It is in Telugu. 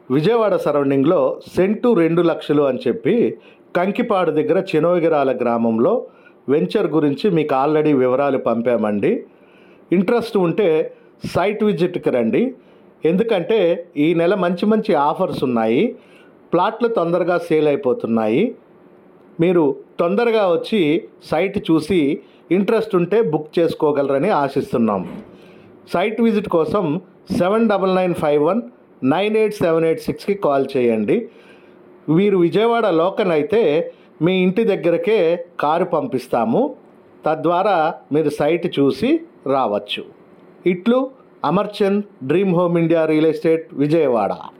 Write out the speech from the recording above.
విజయవాడ సరౌండింగ్లో సెంటు రెండు లక్షలు అని చెప్పి కంకిపాడు దగ్గర చెనోగిరాల గ్రామంలో వెంచర్ గురించి మీకు ఆల్రెడీ వివరాలు పంపామండి ఇంట్రెస్ట్ ఉంటే సైట్ విజిట్కి రండి ఎందుకంటే ఈ నెల మంచి మంచి ఆఫర్స్ ఉన్నాయి ప్లాట్లు తొందరగా సేల్ అయిపోతున్నాయి మీరు తొందరగా వచ్చి సైట్ చూసి ఇంట్రెస్ట్ ఉంటే బుక్ చేసుకోగలరని ఆశిస్తున్నాం సైట్ విజిట్ కోసం seven double nine five one nine eight seven eight సిక్స్కి కాల్ చేయండి మీరు విజయవాడ లోకల్ అయితే మీ ఇంటి దగ్గరకే కారు పంపిస్తాము తద్వారా మీరు సైట్ చూసి రావచ్చు ఇట్లు Amarchand dream home India real estate Vijayawada